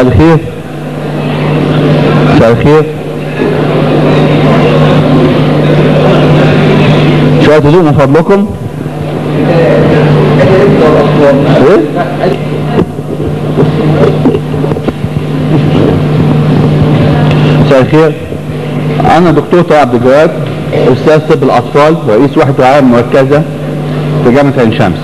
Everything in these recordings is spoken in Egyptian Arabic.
مساء الخير مساء الخير شوية هدوء من فضلكم ايه مساء الخير انا دكتور طه عبد الجواد استاذ طب الاطفال ورئيس وحده رعايه مركزه في جامعه عين شمس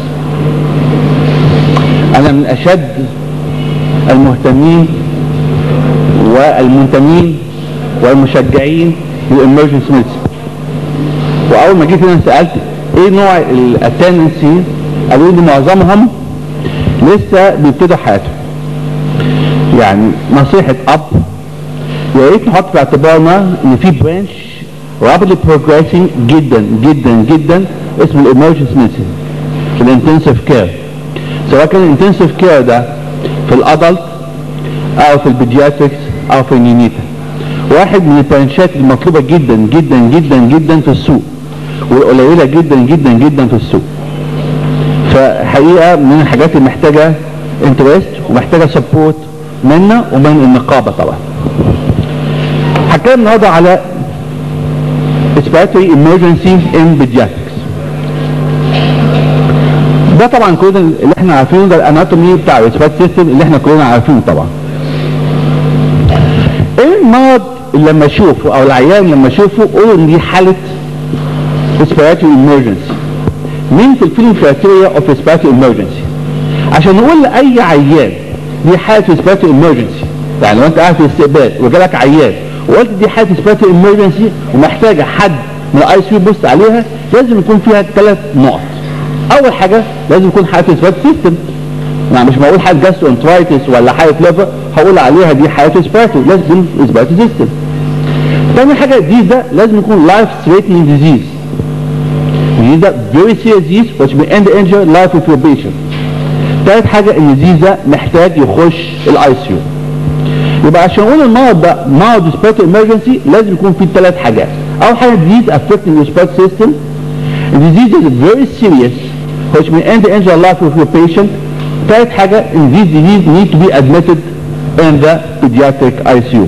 انا من اشد المهتمين والمنتمين والمشجعين للامرجنسي ميديسن واول ما جيت هنا سالت ايه نوع الاتندنسي قالوا لي معظمهم لسه بيبتدوا حياتهم يعني نصيحه اب يا ريت نحط في اعتبارنا ان في برانش rapidly progressing جدا جدا جدا اسمه الامرجنسي ميديسن في الانتنسيف كير سواء كان الانتنسيف كير ده في الادلت او في البيدياتريكس او في النيونيتا واحد من البرانشات المطلوبه جدا جدا جدا جدا في السوق والقليله جدا جدا جدا في السوق فحقيقه من الحاجات اللي محتاجه انترست ومحتاجه سبورت منا ومن النقابه طبعا هتكلم النهارده على respiratory emergency in pediatrics ده طبعا كل اللي احنا عارفينه ده الاناتومي بتاع الريسبيرت سيستم اللي احنا كلنا عارفينه طبعا ايه المرض اللي لما اشوفه او العيان لما اشوفه قولوا ان دي حاله respiratory emergency مين في الفيلم criteria of respiratory emergency عشان نقول لاي عيان دي حاله respiratory emergency يعني لو انت قاعد في الاستقبال وجالك عيان وقلت دي حاله respiratory emergency ومحتاجه حد من الاي سي يبص عليها لازم يكون فيها ثلاث نقط اول حاجه لازم يكون حاله respiratory system يعني مش بقول حاله جاسترونترايتس ولا حاله ليفر هقول عليها دي حاله respiratory لازم يكون respiratory system تاني حاجه دي ده لازم يكون life threatening disease disease ده very serious disease which may end the injure life of your patient تالت حاجه ان الديزيز ده محتاج يخش الاي سي يو يبقى عشان اقول المرض ده مرض respiratory emergency لازم يكون فيه ثلاث حاجات اول حاجه disease affecting the respiratory system the disease is very serious which may end the injure life of your patient ثالث حاجه ان this disease need to be admitted in the pediatric ICU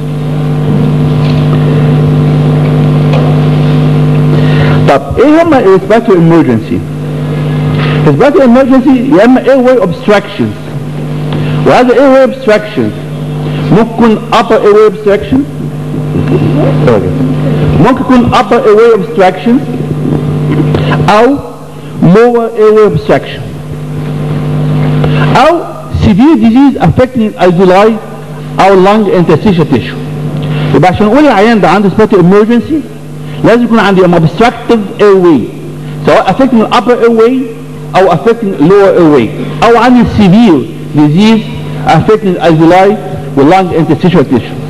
طب ايه هم respiratory emergency respiratory emergency يا اما airway obstructions وهذا airway obstructions ممكن upper airway obstruction ممكن يكون upper airway obstruction او lower airway obstruction او severe disease affecting alveoli او lung interstitial tissue يبقى عشان نقول العيان ده عنده respiratory emergency لازم يكون عندي obstructive airway سواء affecting the upper airway او affecting lower airway او عندي severe disease affecting alveoli واللانج interstitial tissue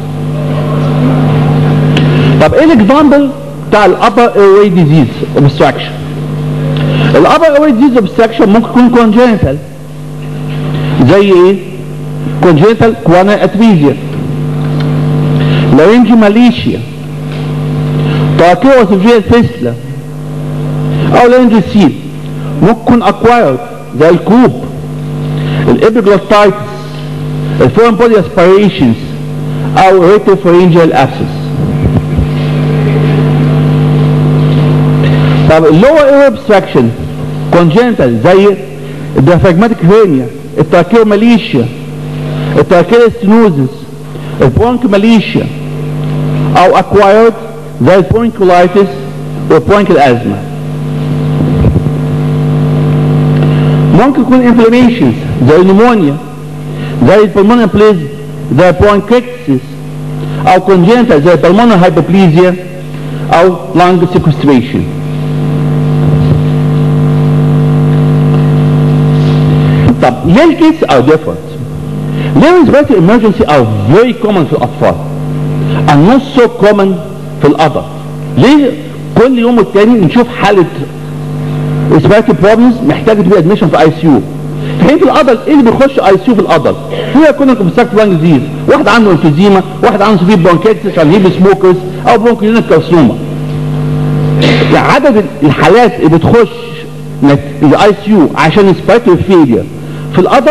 طب ايه الاكزامبل بتاع الابر airway disease obstruction الابر airway disease obstruction ممكن يكون congenital زي ايه congenital coronary atresia laryngomalacia tracheoesophageal fistula او laryngeal ممكن يكون acquired زي الكوب الابيجلوتايتس الفورن بودي aspirations او retropharyngeal abscess طب اللور اير obstruction congenital زي الديافراجماتيك هيرنيا التراكيوماليشيا التراكيوستينوزس البرونكوماليشيا او acquired زي البرونكولايتس والبرونكال ازمه ممكن يكون inflammations زي النمونيا زي البلمونر بليز زي البرونكيتسيس او congenital زي البلمونر هايبوبليزيا او lung sequestration طب ليه الكيس are different ليه respiratory emergency are very common في الأطفال and not so common في الأدلت ليه كل يوم والتاني نشوف حالة respiratory problems محتاجة تبقى admission في اي سي يو في حين في الأدلت ايه اللي بيخش اي سي يو في الأدلت هو يكون obstructive lung disease واحد عنده emphysema واحد عنده severe bronchitis عشان هيب سموكرز او bronchiolitic carcinoma يعني عدد الحالات اللي بتخش الاي سي يو عشان respiratory failure في الادلت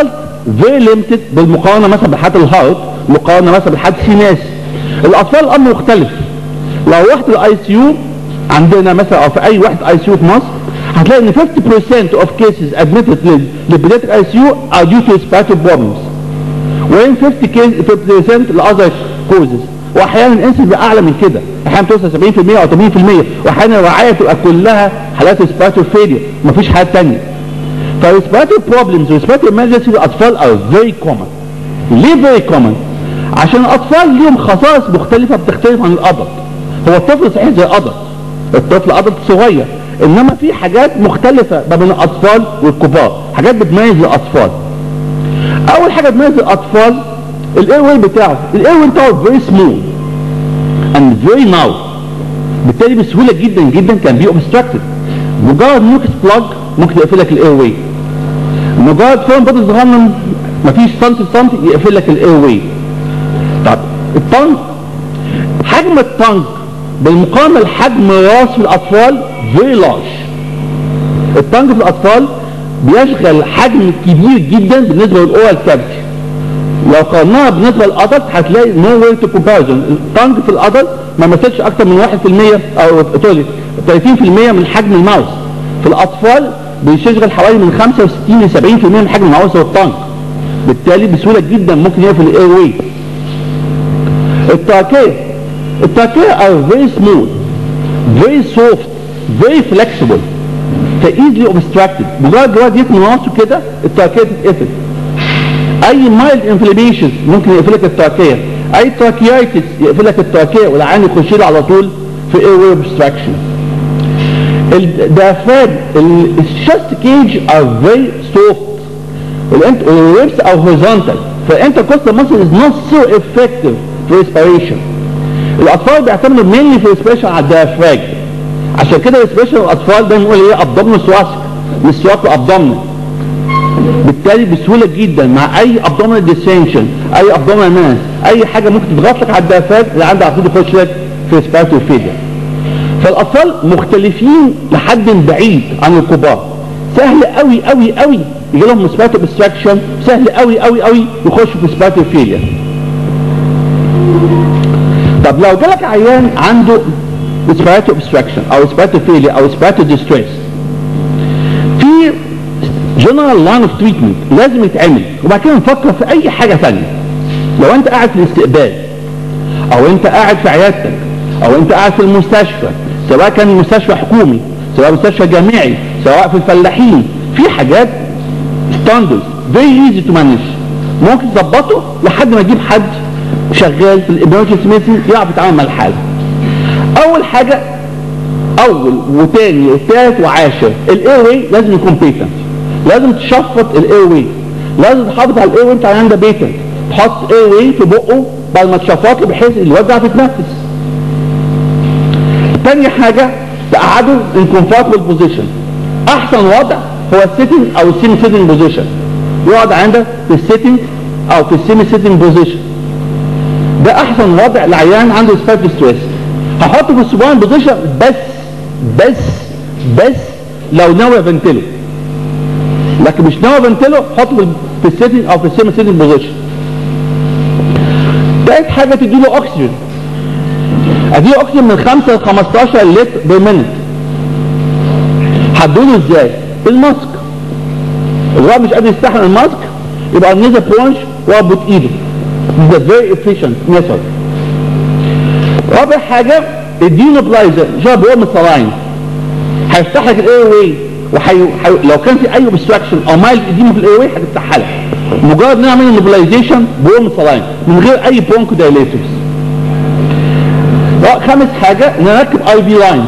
فيري ليمتد بالمقارنه مثلا بحالة الهارت مقارنه مثلا بحالة سيناس الاطفال الامر مختلف لو رحت الاي سي يو عندنا مثلا او في اي واحد اي سي يو في مصر هتلاقي ان 50% of cases admitted للبيدياتريك اي سي يو are due to respiratory problems وين 50% لاذر كوزز واحيانا الانسل بيبقى اعلى من كده احيانا توصل 70% او 80% واحيانا الرعايه تبقى كلها حالات ريسبيراتوري فيلير مفيش حالات ثانيه فالريسبيراتوري بروبلمز والريسبيراتوري emergency الاطفال ار فيري كومن ليه فيري كومن؟ عشان الاطفال ليهم خصائص مختلفه بتختلف عن الادلت هو الطفل صحيح زي الادلت الطفل ادلت صغير انما في حاجات مختلفه ما بين الاطفال والكبار حاجات بتميز الاطفال اول حاجه تميز الاطفال الاير واي بتاعه الاير واي بتاعه فيري سمول اند فيري ناو بالتالي بسهوله جدا جدا كان بي اوبستراكتد مجرد نوكس بلاج ممكن يقفل لك الاير واي مجرد فون بطل صغنن مفيش سنتي سنتي يقفل لك الاير واي طب الطنج حجم الطنج بالمقارنه لحجم راس في الاطفال فيري لارج الطنج في الاطفال بيشغل حجم كبير جدا بالنسبه للاورال كافيتي لو قارناها بالنسبه للادلت هتلاقي نو واي تو كومباريزون الطنج في الادلت ما مثلش اكتر من 1% او سوري 30% من حجم الماوس في الاطفال بيشغل حوالي من 65 ل 70% من حجم الماوس هو الطنج بالتالي بسهوله جدا ممكن يقفل الاير واي التراكيه التراكيه ار فيري سموث فيري سوفت فيري فلكسبل فايزلي اوبستراكتد مجرد الواد يتم راسه كده التراكيه تتقفل اي مايلد انفلاميشن ممكن يقفل لك التراكيه اي تراكيايتس يقفل لك التراكيه والعين يخش له على طول في اير واي اوبستراكشن الدافاج الشست كيج ار فيري سوفت والريبس ار هوريزونتال فانت كوست ماسل از نوت سو افكتيف في ريسبيريشن الاطفال بيعتمدوا مينلي في ريسبيريشن على الدافاج عشان كده ريسبيريشن الاطفال ده نقول ايه ابدومينال سواسك مش سواك ابدومينال بالتالي بسهولة جدا مع اي ابدومينال ديسنشن اي ابدومينال ماس اي حاجة ممكن تضغط لك على الدافاج اللي عندها على طول يخش لك في ريسبيراتوري فيلير فالاطفال مختلفين لحد بعيد عن الكبار سهل قوي قوي قوي يجي لهم ريسبيراتوري ابستراكشن سهل قوي قوي قوي يخشوا في ريسبيراتوري فيلير طب لو جالك عيان عنده respiratory obstruction او respiratory failure او respiratory distress في general line of treatment لازم يتعمل وبعد كده نفكر في اي حاجة ثانيه لو انت قاعد في الاستقبال او انت قاعد في عيادتك او انت قاعد في المستشفى سواء كان مستشفى حكومي سواء مستشفى جامعي سواء في الفلاحين في حاجات standards very easy to manage ممكن تظبطه لحد ما تجيب حد شغال في الامرجنسي ميديسين يعرف يتعامل مع الحاله اول حاجة اول وتاني وثالث وعاشر الاير واي لازم يكون بيتنت لازم تشفط الاير واي لازم تحافظ على الاير واي بتاع ده بيتنت تحط اير واي في بقه بعد ما تشفط له بحيث الواد يعرف يتنفس تاني حاجة تقعده ان كومفورتبل بوزيشن احسن وضع هو السيتنج او السيمي سيتنج بوزيشن يقعد عندك في السيتنج او في السيمي سيتنج بوزيشن ده احسن وضع لعيان عنده سبايك ستريس هحطه في السبوان بوزيشن بس بس بس لو ناوي افنتله لكن مش ناوي افنتله حطه في السيتنج او في السيمي سيتنج بوزيشن تالت حاجه تديله اكسجين اديله اكسجين من 5 ل 15 لتر بالمنت هتدوله ازاي؟ بالماسك الواحد مش قادر يستحمل الماسك يبقى النيزا برونش واربط ايده This is a very efficient method رابع حاجة الدينوبلايزر جاب هو من الصلاين هيفتح لك الاير واي وحي... حي... لو كان في اي اوبستراكشن او مايل اديمه في الاير واي هتفتحها لك مجرد نعمل النوبلايزيشن بورم الصلاين من غير اي بونكو دايليتورز خامس حاجة ان نركب اي بي لاينز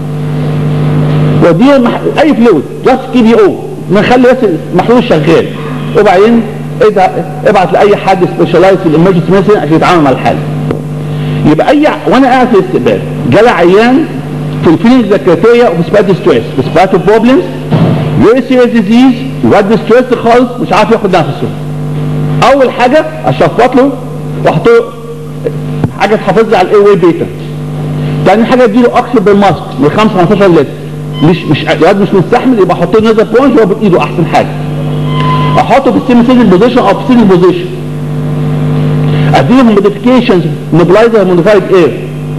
ودي مح... اي فلويد جاست كي بي او نخلي بس المحلول شغال وبعدين ابعت لاي حد سبيشالايز في الامرجنسي ميديسين عشان يتعامل مع الحاله يبقى اي وانا قاعد في الاستقبال جالي عيان في الفيلينج ذكرتيه وبسبات ستريس بسبات بروبلمز فيري سيريس ديزيز الواد ستريس خالص مش عارف ياخد نفسه اول حاجه اشفط له واحط له حاجه تحافظ لي على الاي واي بيتا تاني حاجه اديله اكسجين بالماسك من 5 15 لتر مش مش الواد مش مستحمل يبقى احط له نزل بونج وهو بايده احسن حاجه احطه في السيمي سيزل بوزيشن او في سيزل بوزيشن اديله موديفيكيشنز موبلايزر موديفايد اير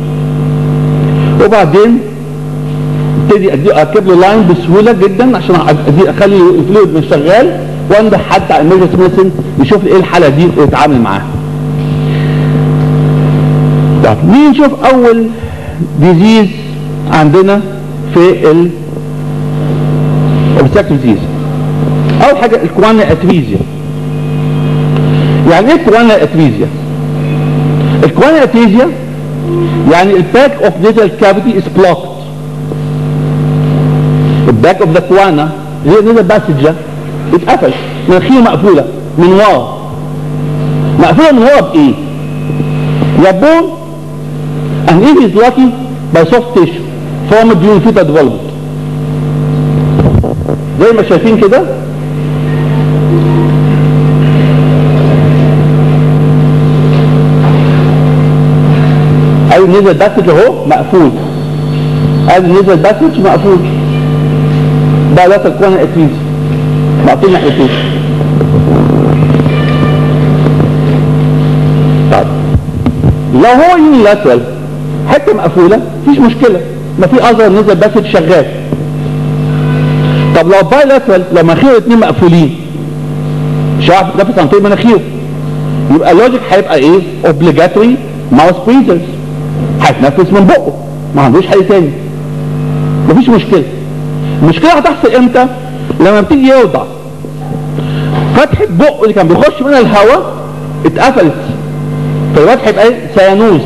وبعدين ابتدي ادي اركب له لاين بسهوله جدا عشان أدي اخلي الفلويد مش شغال وانده حد على الميجر ميديسن يشوف ايه الحاله دي ويتعامل معاها. طب نيجي نشوف اول ديزيز عندنا في ال obstructive disease. اول حاجه الكوانا اتريزيا. يعني ايه الكوانا اتريزيا؟ الكوانا اتريزيا يعني الباك اوف nasal cavity is blocked. الباك اوف ذا كوانا اللي هي nasal passage ده اتقفل مناخيره مقفوله من ورا مقفوله من ورا بايه؟ يا بون and if is lucky by soft tissue formed during fetal development زي ما شايفين كده ادي نزل باسج اهو مقفول ادي نزل باسج مقفول ده لا تكون اتريزي مقفول ناحيتين طيب لو هو يونيلاترال حته مقفوله مفيش مشكله ما في اذر نزل باسج شغال طب لو بايلاترال لو مناخيره الاثنين مقفولين مش عارف يتنفس عن طريق مناخيره يبقى اللوجيك هيبقى ايه؟ اوبليجاتوري ماوس بريزرز هيتنفس من بقه ما عندوش حل تاني مفيش مشكله المشكله هتحصل امتى؟ لما بتيجي يوضع فتحه بقه اللي كان بيخش منها الهواء اتقفلت فالواد هيبقى ايه؟ سيانوز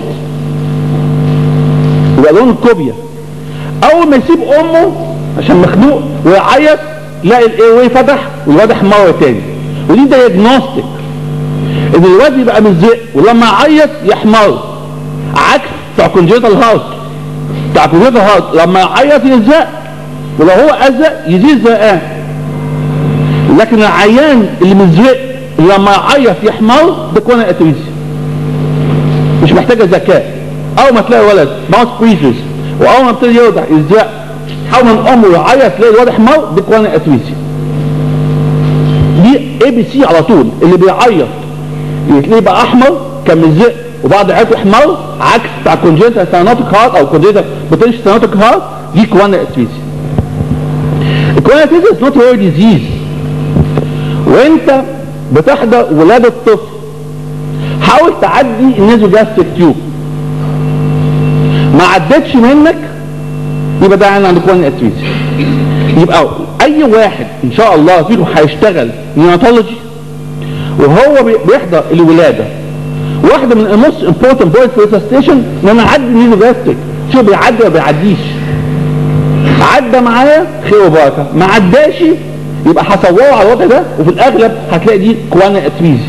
يبقى لون الكوبيا اول ما يسيب امه عشان مخنوق ويعيط يلاقي الاي واي فتح والواد احمر تاني ودي دايجنوستيك ان الواد يبقى مزق ولما يعيط يحمر عكس بتاع كونجيتال هارت بتاع كونجيتال هارت لما يعيط يزق ولو هو ازق يزيد زقان لكن العيان اللي مزق لما يعيط يحمر ده كونا اتريزي مش محتاجه ذكاء اول ما تلاقي ولد ماوس بريزرز واول ما ابتدي يوضع يزق حاول من امه يعيط تلاقي الواد احمر ده كونا اتريزي دي اي بي سي على طول اللي بيعيط تلاقيه بقى احمر كان مزق وبعد عيته احمر عكس بتاع كونجنتال سيناتيك هارت او كونجنتال بوتنشال سيناتيك هارت دي كوانا اتريزي الكوانا اتريزي از نوت رير ديزيز وانت بتحضر ولاده طفل حاول تعدي النيزوجاستيك تيوب ما عدتش منك يبقى ده عين عند كوانا اتريزي يبقى اي واحد ان شاء الله فيكم هيشتغل نيوناتولوجي وهو بيحضر الولاده واحده من الموست امبورتنت بوينت في ستيشن ان انا اعدي النيزوجاستيك شو بيعدي ولا بيعديش عدى معايا خير وبركه ما عداش يبقى هصوره على الوضع ده وفي الاغلب هتلاقي دي كوانا اتريزي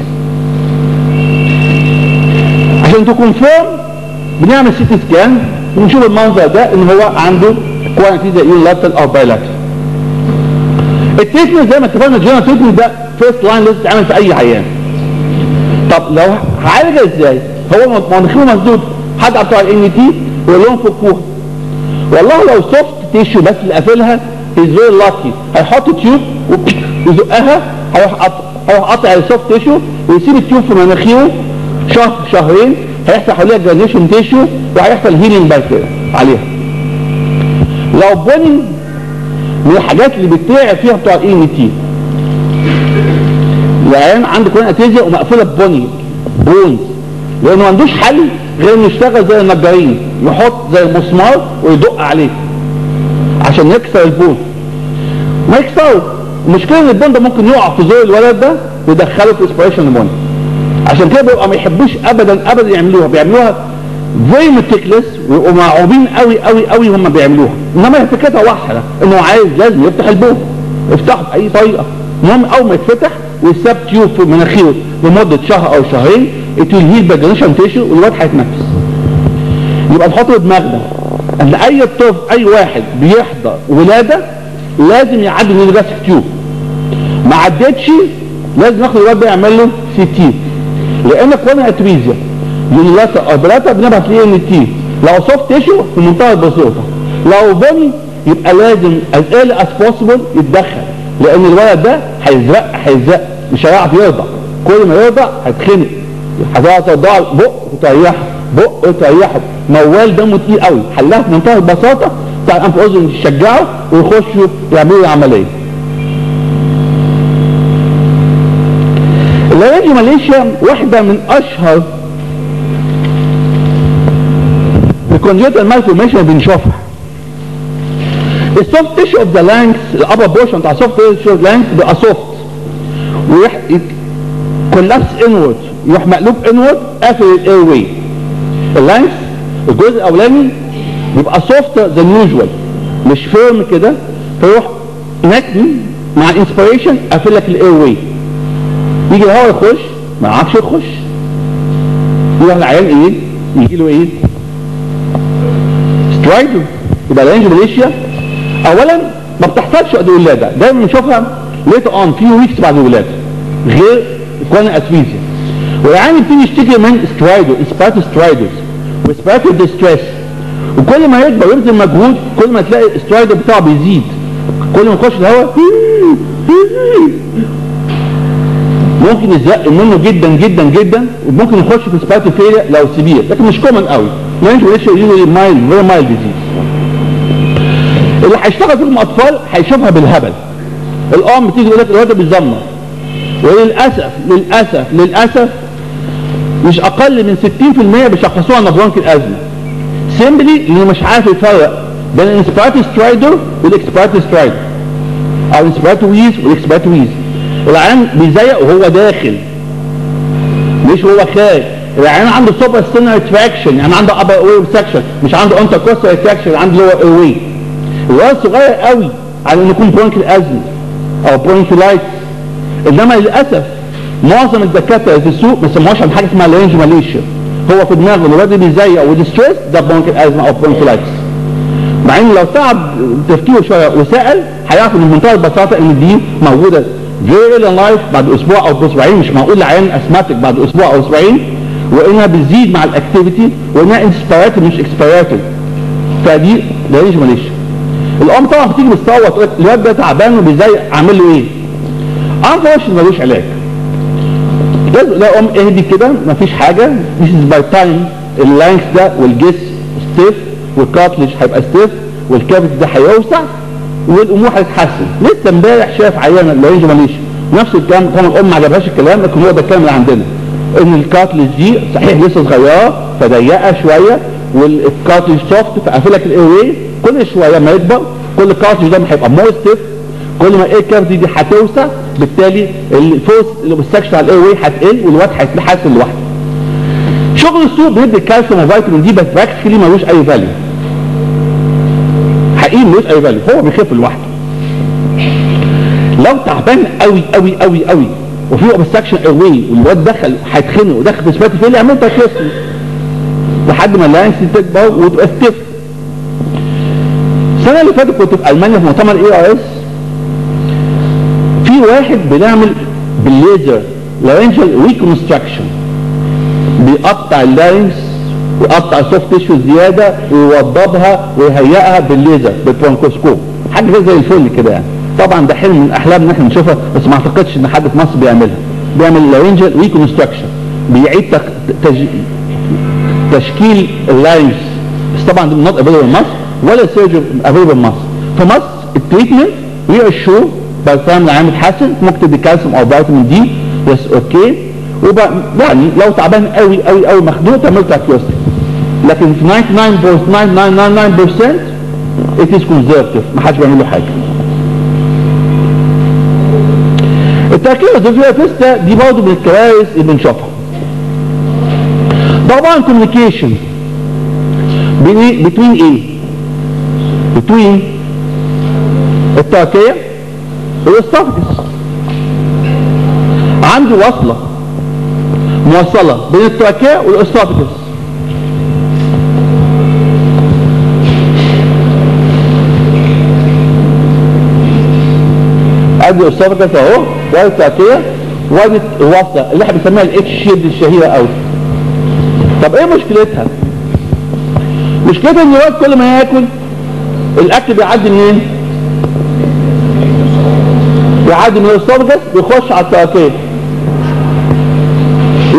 عشان تكونفيرم بنعمل سي تي سكان ونشوف المنظر ده ان هو عنده كوانا اتريزي يونيلاترال او بايلاترال التريتمنت زي ما اتفقنا الجنرال تريتمنت ده فيرست لاين لازم تتعمل في اي عيان طب لو هعالجها ازاي؟ هو مناخيره مسدود حد بتوع الان تي ويقول لهم فكوها والله لو سوفت تيشو بس اللي قافلها از فيري لاكي هيحط تيوب ويزقها هيروح قطع هيروح قطع السوفت تيشو ويسيب التيوب في مناخيره شهر شهرين هيحصل حواليها جرانيشن تيشو وهيحصل هيلينج بعد كده عليها لو بني من الحاجات اللي بتتعب فيها بتوع الاي ان تي العيان عنده كمان اتيزيا ومقفوله ببني بونز لانه ما عندوش حل غير انه يشتغل زي النجارين يحط زي المسمار ويدق عليه عشان يكسر البون ما يكسره المشكله ان البون ده ممكن يقع في زور الولد ده ويدخله في اسبريشن نمونيا عشان كده بيبقى ما يحبوش ابدا ابدا يعملوها بيعملوها زي متكلس ويبقوا مرعوبين قوي قوي قوي هم بيعملوها انما هي فكرتها واحده انه عايز لازم يفتح البون يفتحه باي طريقه المهم اول ما يتفتح ويساب تيوب في مناخيره لمده شهر او شهرين التلهيل باجريشن تيشو والواد هيتنفس يبقى نحط له دماغنا ان اي طفل اي واحد بيحضر ولاده لازم يعدي من الجاستيك تيوب ما عدتش لازم ناخد الواد ده يعمل له سي تي لان كوانا اتريزيا يونيلاتا او بلاتا بنبعت ليه ان تي لو سوفت تيشو في منتهى البساطه لو بني يبقى لازم as early as possible يتدخل لان الولد ده هيزرق هيزرق مش هيعرف يرضع كل ما يرضع هيتخنق هتقعد ترضعه بق وتريحه بق وتريحه موال دمه تقيل قوي حلها في منتهى البساطه بتاع الانف اذن يشجعه ويخشوا يعملوا العمليه اللارنج ماليشيا واحده من اشهر الكونجيتال مالفورميشن اللي بنشوفها السوفت تيشو اوف ذا لانكس الابر بورشن بتاع السوفت تيشو اوف لانكس بيبقى سوفت ويح كولابس انورد يروح مقلوب انورد قافل الاير واي اللانكس الجزء الاولاني بيبقى سوفتر ذان يوجوال مش فيرم كده فيروح نكني مع الانسبيريشن قافل لك الاير واي يجي الهواء يخش ما يعرفش يخش يروح العيان ايه يجي له ايه سترايدر يبقى الانجل ماليشيا اولا ما بتحصلش قبل الولاده دايما بنشوفها ليت اون فيو ويكس بعد الولاده غير كوانا اتفيزيا والعيان يبتدي يشتكي من سترايدر اسباتو سترايدرز واسباتو ديستريس وكل ما يكبر ويبذل مجهود كل ما تلاقي السترايدر بتاعه بيزيد كل ما يخش الهواء ممكن يزق منه جدا جدا جدا وممكن يخش في سباتو فيليا لو سبير لكن مش كومن قوي لان مش يقولوا مايل فيري مايل ديزيز اللي هيشتغل فيهم اطفال هيشوفها بالهبل الام بتيجي تقول لك الواد ده بيزمر وللاسف للاسف للاسف مش اقل من 60% بيشخصوها نبرونك الازمه سيمبلي انه مش عارف يفرق بين الانسبيراتو سترايدر والاكسبيراتو سترايدر او الانسبيراتو ويز والاكسبيراتو ويز العيان بيزيق وهو داخل مش هو خارج العيان عنده سوبر ستينر تراكشن يعني عنده ابر وير سكشن مش عنده انتر كوستر تراكشن عنده لور اير الولد صغير قوي على انه يكون برونكل ازمه او برونكولايتس انما للاسف معظم الدكاتره في السوق ما سموهاش عن حاجه اسمها لارنج ماليشيا هو في دماغه الولد بيزيق وديستريس ده برونكل ازمه او برونكولايتس مع ان لو تعب تفكيره شويه وسال هيعرف ان بمنتهى البساطه ان دي موجوده فيري ان لايف بعد اسبوع او اسبوعين مش معقول عيان اسماتيك بعد اسبوع او اسبوعين وانها بتزيد مع الاكتيفيتي وانها انسبيراتيف مش اكسبيراتيف فدي لارنج ماليشيا الام طبعا بتيجي بتصوت تقول لك الواد ده تعبان وبيزيق اعمل له ايه؟ انفورشن ملوش علاج لازم لا ام اهدي كده مفيش حاجه this is by time اللانكس ده والجس ستيف والكارتلج هيبقى ستيف والكافيتي ده هيوسع والامور هتتحسن لسه امبارح شايف عيانه اللارنج ماليشيا نفس الكلام طبعا الام ما عجبهاش الكلام لكن هو ده الكلام اللي عندنا ان الكارتلج دي صحيح لسه صغيره فضيقه شويه والكارتلج سوفت فقافلك الاير واي كل شويه ما يكبر كل كارتلج ده هيبقى مور ستيف كل ما الاير كافيتي دي هتوسع بالتالي الفورس اللي بالسكشن على الاير واي هتقل والواد هيتحسن لوحده شغل السوق بيدي الكالسيوم وفيتامين دي بس براكتيكلي ملوش اي فاليو حقيقي ملوش اي فاليو هو بيخف لوحده لو تعبان قوي قوي قوي قوي وفي اوبستراكشن اير واي والواد دخل هيتخنق ودخل في سباتي فيلي عملت تكسر لحد ما اللانكس تكبر وتبقى ستيف السنه اللي فاتت كنت في المانيا في مؤتمر اي ار اس في واحد بنعمل بالليزر لارنجال ريكونستراكشن بيقطع اللارنكس ويقطع السوفت تيشو زياده ويوضبها ويهيئها بالليزر بالبرونكوسكوب حاجه كده زي الفل كده يعني طبعا ده حلم من احلامنا احنا نشوفها بس ما اعتقدش ان حد في مصر بيعملها بيعمل لارنجال ريكونستراكشن بيعيد تك... تج... تشكيل اللارنكس بس طبعا دي نوت افيلبل مصر ولا سيرجن افيلبل مصر في مصر التريتمنت وي اشور بعد الكلام العام اتحسن ممكن تدي كالسيوم او فيتامين دي يس اوكي وبقى يعني لو تعبان قوي قوي قوي مخنوق تعمل تاكيوستيك لكن في 99.999% it is conservative ما حدش بيعمل له حاجه التركيبه الوظيفيه فيستا دي برضه من الكوارث اللي بنشوفها طبعا كوميونيكيشن بين ايه؟ بتوين التركية والاسطافكس عندي وصلة موصلة بين التركية والاسطافكس ادي الاسطافكس اهو وادي التركية وادي الوصلة اللي احنا بنسميها الاتش شيب الشهيرة قوي طب ايه مشكلتها؟ مشكلتها ان الواد كل ما ياكل الاكل بيعدي منين؟ بيعدي من الاسطرجس بيخش على التراكيه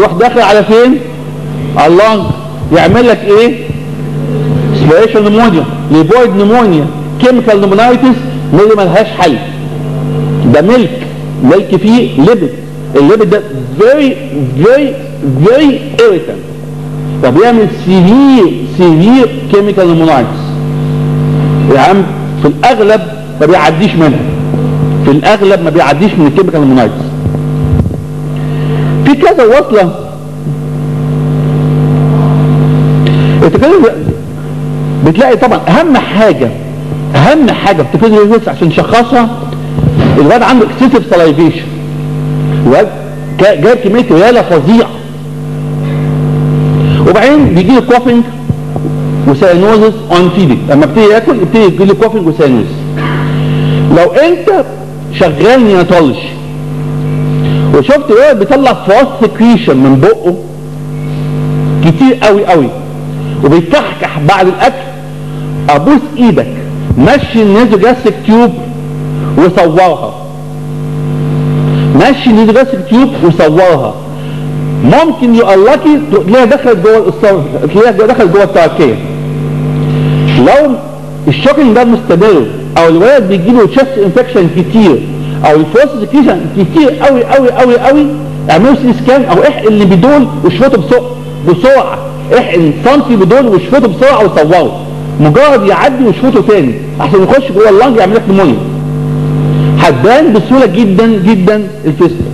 يروح داخل على فين على اللنج يعمل لك ايه سبيريشن نمونيا ليبويد نمونيا كيميكال نمونايتس اللي ملهاش حل ده ملك ملك فيه ليبيد الليبيد ده very very very irritant فبيعمل سيفير سيفير كيميكال نمونايتس يا عم في الاغلب ما بيعديش منها في الاغلب ما بيعديش من الكيميكال نمونايتس في كذا وصله انت كده بتلاقي طبعا اهم حاجه اهم حاجه في تفيز الريفلكس عشان نشخصها الواد عنده اكسسيف سلايفيشن الواد جايب كميه رياله فظيعه وبعدين بيجي له كوفنج وساينوزس اون فيدنج لما ابتدي ياكل ابتدي يجي له كوفنج وساينوزس لو انت شغال نياتولوجي وشفت ولد بيطلع فاست سكريشن من بقه كتير قوي قوي وبيكحكح بعد الاكل ابوس ايدك مشي النيزوجاستيك تيوب وصورها مشي النيزوجاستيك تيوب وصورها ممكن يقلقي تلاقيها دخلت جوه الصور تلاقيها دخلت جوه التركيه لو الشوكينج ده مستمر او الولد بيجي له تشست انفكشن كتير او الفوس سكريشن كتير قوي قوي قوي قوي اعملوا سي سكان او احقن اللي بدول واشفطه بسرعه بسرعه احقن سنتي بدول واشفطه بسرعه وصوره مجرد يعدي واشفطه تاني عشان يخش جوه اللنج يعمل لك نمونيا هتبان بسهوله جدا جدا الفيستر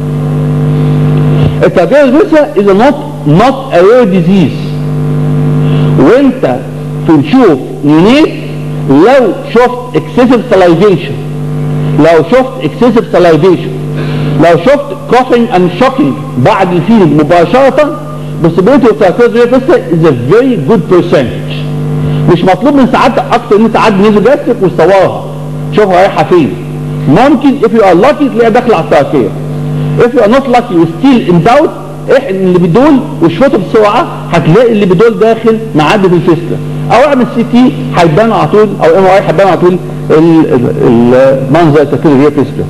التربيه الفيستر is not not a rare disease وانت تشوف نينيت لو شفت excessive salivation لو شفت excessive salivation لو شفت coughing and shocking بعد الفيلم مباشرة possibility of sarcoidosis vista is a very good percentage مش مطلوب من سعادتك اكتر ان انت تعدي نيزو جاستك وتصورها شوفها رايحة فين ممكن if you are lucky تلاقيها داخلة على التركية if you are not lucky و still in doubt احقن اللي بدول واشفطه بسرعة هتلاقي اللي بدول داخل معدي في الفيستة او اعمل سي تي هيبان على طول او ام اي هيبان على طول المنظر التفكير اللي هي فيستة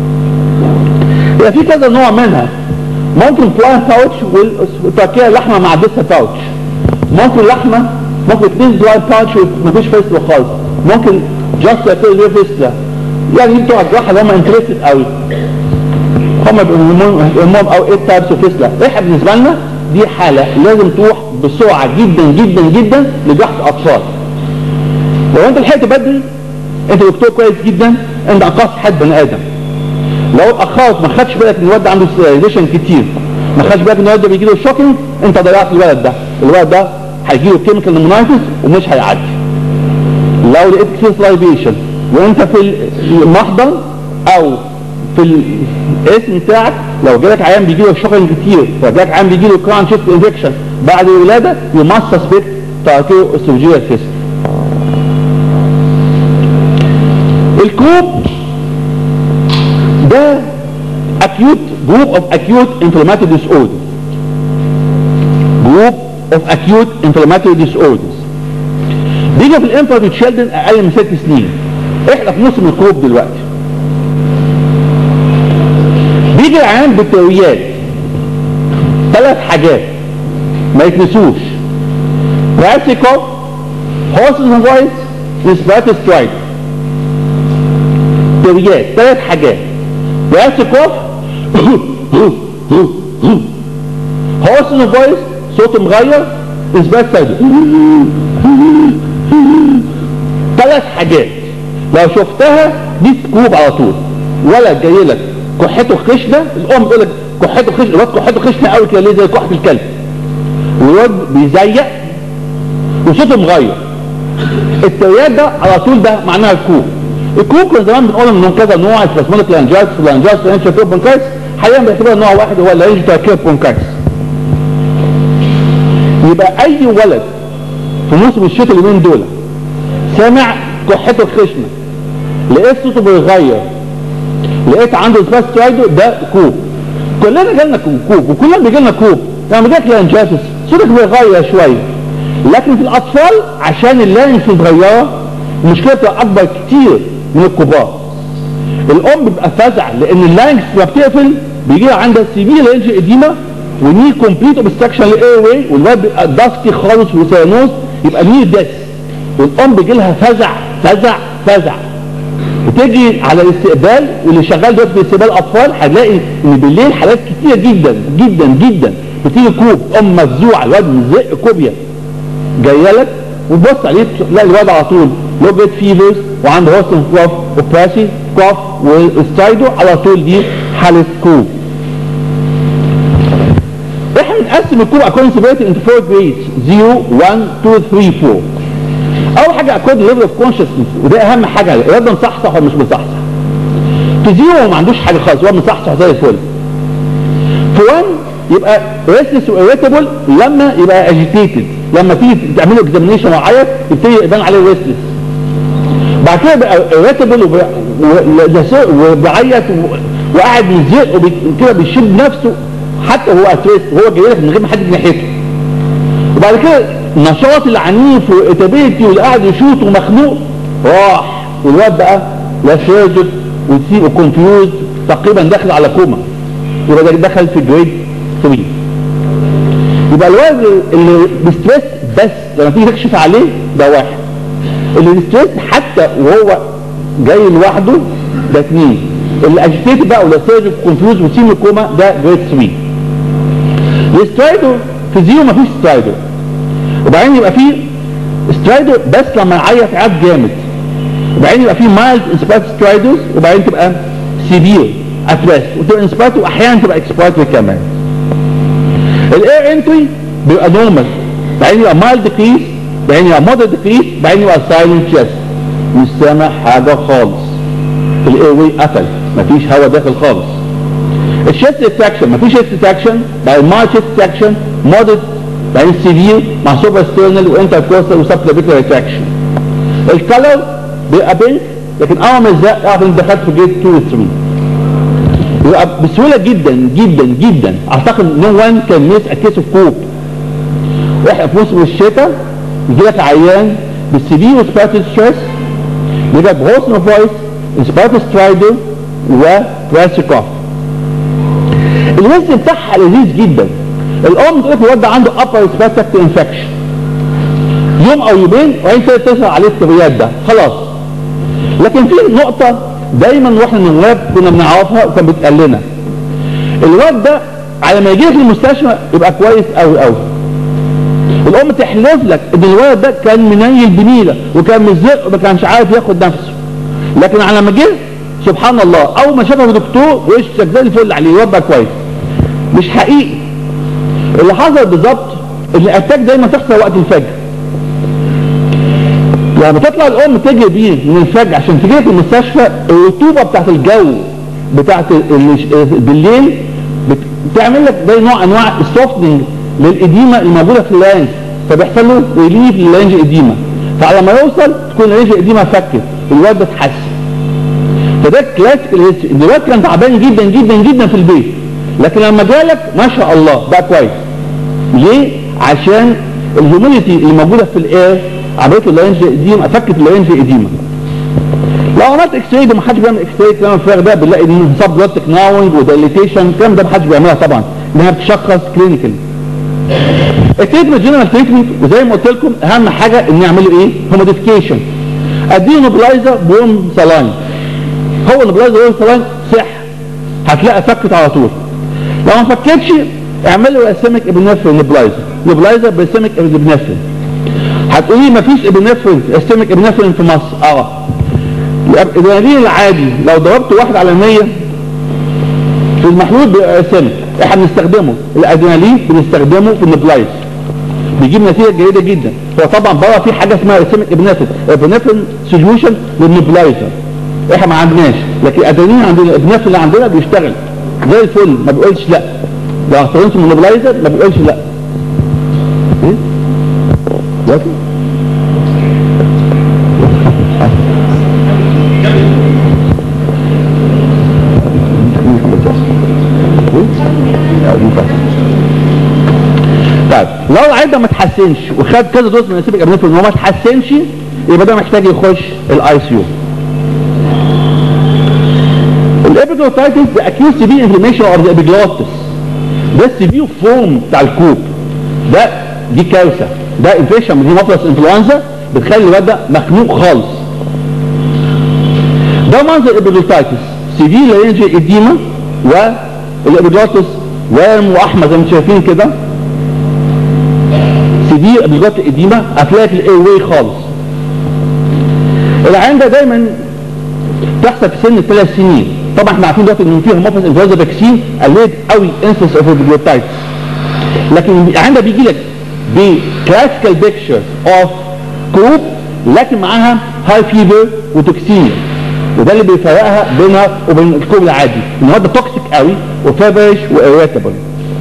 هي في كذا نوع منها ممكن فلاين باوتش والتركية لحمة مع ديسا باوتش ممكن لحمة ممكن اثنين دراي باوتش ومفيش فيستة خالص ممكن جاست تفكير اللي هي فيستة يعني بتوع الجراحة اللي هم انترستد قوي هم المهم او ايه تايبس اوف فيستة احنا بالنسبة لنا دي حالة لازم تروح بسرعة جدا جدا جدا لجراحة اطفال لو انت لحقت بدري انت دكتور كويس جدا انت انقذت حد بني ادم لو اتاخرت ما خدش بالك ان الولد ده عنده سيريليشن كتير ما خدش بالك ان الولد ده بيجي له شوكينج انت ضيعت الولد ده الولد ده هيجي له كيميكال نمونايتس ومش هيعدي لو لقيت كيس لايبيشن وانت في المحضر او في الاسم بتاعك لو جالك عيان بيجي له شوكينج كتير لو جالك عيان بيجي له كران شيفت انفكشن بعد الولاده يو ماست سسبكت تاركيو استروجيال فيست الكوب ده acute group of acute inflammatory disorders group of acute inflammatory disorders بيجي في الانفانت تشيلدرن اقل من ست سنين احنا في نص من الكروب دلوقتي بيجي العيان بالترويات ثلاث حاجات ما يتنسوش راسيكوف هورسز فويس ريسبيراتوري سترايك ترويات ثلاث حاجات راسيكوف هورسز فويس صوته مغير ريسبيراتوري ثلاث حاجات لو شفتها دي سكوب على طول ولا جاي لك كحته خشنه الام تقول لك كحته خشنه الواد كحته خشنه قوي كده ليه زي كحه الكلب والواد بيزيق وصوته مغير التريات ده على طول ده معناها الكوب الكوب كان زمان بنقول انه كذا نوع اسمه لانجايتس لانجايتس لانجايتس بونكايتس حاليا بيعتبر نوع واحد هو اللانج تاكير بونكايتس يبقى اي ولد في موسم الشتاء اليومين دول سامع كحته خشنه لقيت صوته بيغير لقيت عنده سباس ترايدو ده كوب كلنا جالنا كوب وكلنا بيجي لنا كوب لما جاك لانجاتس صوتك بيغير شويه لكن في الاطفال عشان اللانجز صغيره المشكله بتبقى اكبر كتير من الكبار الام بيبقى فزع لان اللانجز لما بتقفل بيجي لها عندها سيفير لانج اديما وني كومبليت اوبستراكشن للاير واي والواد بيبقى داستي خالص وسيانوز يبقى نير ديث والام بيجي لها فزع فزع فزع بتيجي على الاستقبال واللي شغال دلوقتي في استقبال اطفال هتلاقي ان بالليل حالات كتيره جدا جدا جدا بتيجي كوب ام مفزوعه الواد مزق كوبيا جايه لك وتبص عليه تلاقي الواد على طول لو جيت فيفرز وعنده هوستن كوف وبراسي كوف والستايدو على طول دي حاله كوب احنا بنقسم الكوب اكوردنج سيبريتد انتو فور جريدز 0 1 2 3 4 اول حاجه اكوردنج ليفل اوف كونشسنس وده اهم حاجه الواد ده مصحصح ولا مش مصحصح في زيرو ما عندوش حاجه خالص هو مصحصح زي الفل في 1 يبقى ريسلس واريتابل لما يبقى اجيتيتد لما تيجي تعمل له اكزامينشن وعيط يبتدي يبان عليه ريسلس بعد كده بقى اريتابل وبيعيط وقاعد يزق وكده بيشد نفسه حتى هو اتريس وهو جاي لك من غير ما حد يجي ناحيته وبعد كده النشاط العنيف والاتابيلتي واللي قاعد يشوط ومخنوق راح والواد بقى لا سيرجد وتسيب وكونفيوز تقريبا داخل على كوما يبقى ده دخل في جريد 3 يبقى الواد اللي بستريس بس لما تيجي تكشف عليه ده واحد اللي بستريس حتى وهو جاي لوحده ده اثنين اللي اجيتيتد بقى ولا سيرجد كونفيوز وسيمي كوما ده جريد 3 السترايدو في زيرو مفيش سترايدو وبعدين يبقى فيه سترايدو بس لما يعيط عياط جامد وبعدين يبقى فيه مايلد انسبات سترايدوز وبعدين تبقى سيفير اتريست وتبقى انسبات واحيانا تبقى اكسباتري كمان الاير انتري بيبقى نورمال بعدين يبقى مايلد ديكريس بعدين يبقى مودر ديكريس بعدين يبقى سايلنت تشيست مش سامع حاجه خالص الاير واي قفل مفيش هواء داخل خالص الشيست اتراكشن مفيش شيست اتراكشن بعدين مايلد شيست اتراكشن مودر بعدين سيفير مع سوبر ستيرنال وانتر كوستال وسبلافيكولار اتراكشن الكالر بيبقى بينك لكن اول ما يزق اعرف انك دخلت في جريد 2 و 3 يبقى بسهوله جدا جدا جدا اعتقد نو وان كان ميس ا كيس اوف كوب واحنا في موسم الشتاء يجي لك عيان بالسيفير وسباتد ستريس يجي لك بهوسن فويس سباتد سترايدر وبراسيكوف الوزن بتاعها لذيذ جدا الام تقول لك الواد ده عنده upper respiratory انفكشن يوم او يومين وبعدين تظهر عليه التغييرات ده خلاص لكن في نقطة دايما واحنا من الواد كنا بنعرفها وكان بيتقال لنا الواد ده على ما يجي في المستشفى يبقى كويس قوي قوي الام تحلف لك ان الولد ده كان منيل بنيله وكان مزق وما كانش عارف ياخد نفسه لكن على ما جه سبحان الله اول ما شافه دكتور وشك زي الفل عليه الواد بقى كويس مش حقيقي اللي حصل بالظبط ان الاتاك دايما تحصل وقت الفجر لما تطلع الام تجري بيه من الفجر عشان تجي في المستشفى الرطوبه بتاعت الجو بتاعت بالليل بتعمل لك زي نوع انواع السوفتنج للاديمه الموجوده في اللانج فبيحصل له ريليف للانج اديمه فعلى ما يوصل تكون اللانج اديمه فكت والواد ده اتحسن فده كلاسيك الهيستوري ان الواد كان تعبان جدا جدا جدا في البيت لكن لما جالك ما شاء الله بقى كويس ليه؟ عشان الهيوميديتي اللي موجوده في الاير عملت اللارنج اديما فكت اللارنج اديما لو عملت اكس راي ده ما حدش بيعمل اكس راي الكلام الفارغ ده بنلاقي ان سب بلوتك ناونج وديليتيشن الكلام ده ما حدش بيعملها طبعا انها بتشخص كلينيكال التريتمنت جنرال تريتمنت وزي ما قلت لكم اهم حاجه ان يعملوا ايه؟ هوموديفيكيشن اديه نوبلايزر بوم سلاين هو النوبلايزر بوم سلاين صح هتلاقي فكت على طول لو ما فكتش اعمل له اسيميك ابنفرين نوبلايزر نوبلايزر باسيميك ابنفرين هتقولي مفيش ابنفرين اسيميك ابنفرين في مصر اه الادرينالين العادي لو ضربت واحد على 100 في المحلول بيبقى اسيميك احنا بنستخدمه الادرينالين بنستخدمه في النوبلايزر بيجيب نتيجه جيده جدا هو طبعا بره في حاجه اسمها اسيميك ابنفرين ابنفرين سوليوشن للنوبلايزر احنا ما عندناش لكن الادرينالين عندنا الابنفرين اللي عندنا بيشتغل زي الفل ما بيقولش لا لو استخدمت النوبلايزر ما بيقولش لا ايه دلوقتي طيب لو العيل ده ما اتحسنش وخد كذا دوز من السيبك ابنفرين وما اتحسنش يبقى ده محتاج يخش الاي سي يو الابيجلوتايتس ده acute severe inflammation of the epiglottis ده السيفير فورم بتاع الكوب ده دي كارثه ده انفيشن دي مفلس انفلونزا بتخلي الواد ده مخنوق خالص ده منظر الابيدوتايتس سيفير لارنجي اديما والابيدوتس وارم واحمر زي ما انتم شايفين كده سيفير ابيدوت اديما هتلاقي في الاي واي خالص العين ده دايما تحصل في سن الثلاث سنين طبعا احنا عارفين دلوقتي ان في هوموفيس انفلونزا فاكسين قللت قوي انسنس اوف الابيدوتايتس لكن العين ده بيجي لك بكلاسيكال بيكتشر اوف كروب لكن معاها هاي فيبر وتوكسيميا وده اللي بيفرقها بينها وبين الكوب العادي ان هو ده توكسيك قوي وفيبرش واريتابل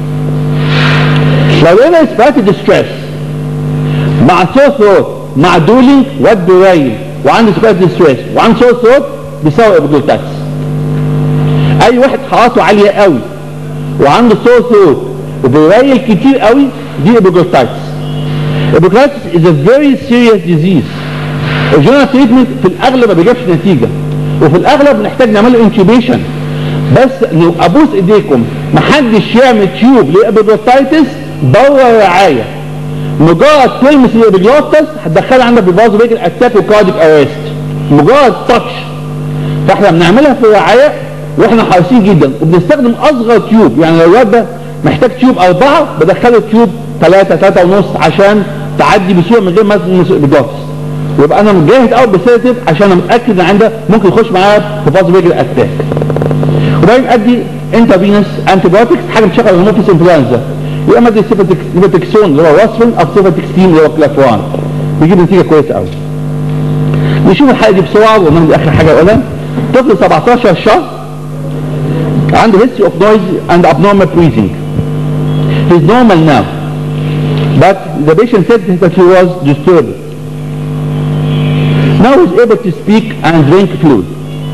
لو لقينا اسبراتيد ستريس مع سور ثروت مع دولينج واد برايل وعنده اسبراتيد ستريس وعنده سور ثروت بيساوي ابيدوتاكس اي واحد حرارته عاليه قوي وعنده سور ثروت وبرايل كتير قوي دي ابيدوتاكس ابيدوتاكس is a very serious disease الجنرال تريتمنت في الاغلب ما بيجيبش نتيجه وفي الاغلب نحتاج نعمل له انكيوبيشن بس لو ابوس ايديكم محدش يعمل تيوب لابيدوتايتس بره الرعايه مجرد تلمس الابيدوتس هتدخلها عندك بباظ بيجي اتاك وكارديك اريست مجرد تاتش فاحنا بنعملها في الرعايه واحنا حريصين جدا وبنستخدم اصغر تيوب يعني لو الواد ده محتاج تيوب اربعه بدخله تيوب ثلاثه ثلاثه ونص عشان تعدي بسهوله من غير ما تلمس الابيدوتس ويبقى انا مجاهد قوي بسيرتيف عشان انا متاكد ان عنده ممكن يخش معايا في فاز بيجري اتاك وبعدين ادي انترفينس انتي بايوتكس حاجه بتشغل الهرمونس انفلونزا يا اما ادي سيفتكسون اللي هو واسفن او سيفتكستين اللي هو كلافوان بيجيب نتيجه كويسه قوي نشوف الحاله دي بسرعه ومن دي اخر حاجه اقولها طفل 17 شهر عنده history of noise and abnormal breathing he's normal now but the patient said that he was disturbed now he's able to speak and drink fluid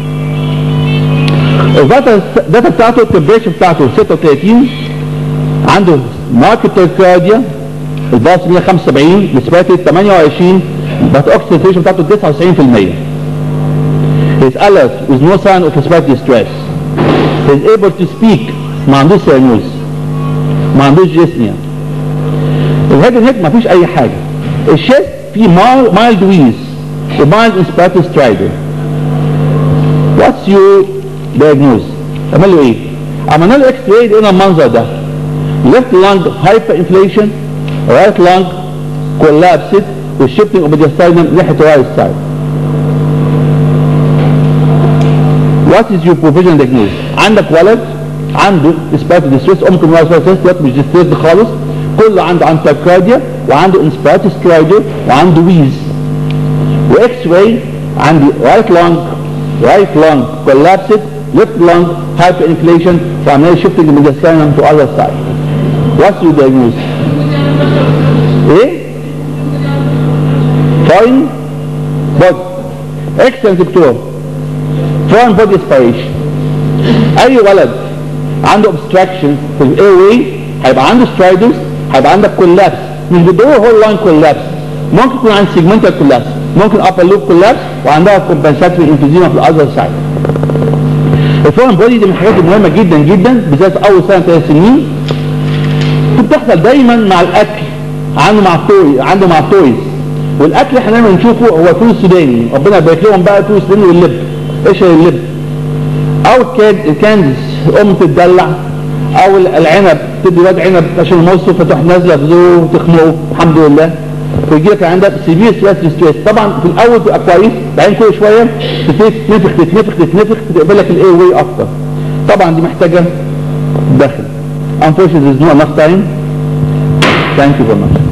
الداتا الداتا بتاعته التمبريتشر بتاعته 36 عنده ماركت تركارديا الباص 175 نسبته 28 بس اوكسيديشن بتاعته 99% He's alert with no sign of respiratory distress. He's able to speak ما عندوش سيانوز ما عندوش جسنيا الهيد هيك ما فيش اي حاجه الشيست فيه مايلد ويز ومايلد انسبيراتوري سترايدر واتس يور diagnose عمل له ايه عملنا له اكس راي لقينا المنظر ده left lung hyperinflation right lung collapsed والشيفتنج اوف mediastinum ناحيه right side what is your provision diagnosis عندك ولد عنده اسباتو ديستريس ممكن وايت تيست مش ديستريس خالص كله عنده انتاكارديا وعنده انسباتو سترايدر وعنده ويز واكس راي عندي رايت لانج رايت لانج collapsed left lung hyperinflation فعمليه shifting the mediastinum to other side what's your diagnosis ايه foreign body excellent دكتور foreign body aspiration اي ولد عنده obstruction في الاي واي هيبقى عنده striders هيبقى عندك collapse مش بالضروره هو لاين collapse ممكن يكون عندك segmental collapse ممكن upper loop collapse وعندها compensatory emphysema في الاذر سايد الفورن بودي دي من الحاجات المهمه جدا جدا بالذات اول سنه ثلاث سنين بتحصل دايما مع الاكل عنده مع التوي عنده مع التويز والاكل احنا دايما نشوفه هو فول سوداني ربنا يبارك لهم بقى فول سوداني واللب ايش اللب او الكاندس ام تتدلع او العنب تدي واد عنب عشان يمصه فتروح نازله في زوره وتخنقه الحمد لله ويجي لك عندك سيفير ستريس ستريس طبعا في الاول تبقى كويس بعدين كل شويه تبتدي تتنفخ تتنفخ تتنفخ تقبل لك الاي واي اكتر طبعا دي محتاجه دخل unfortunately there's not enough time thank you very much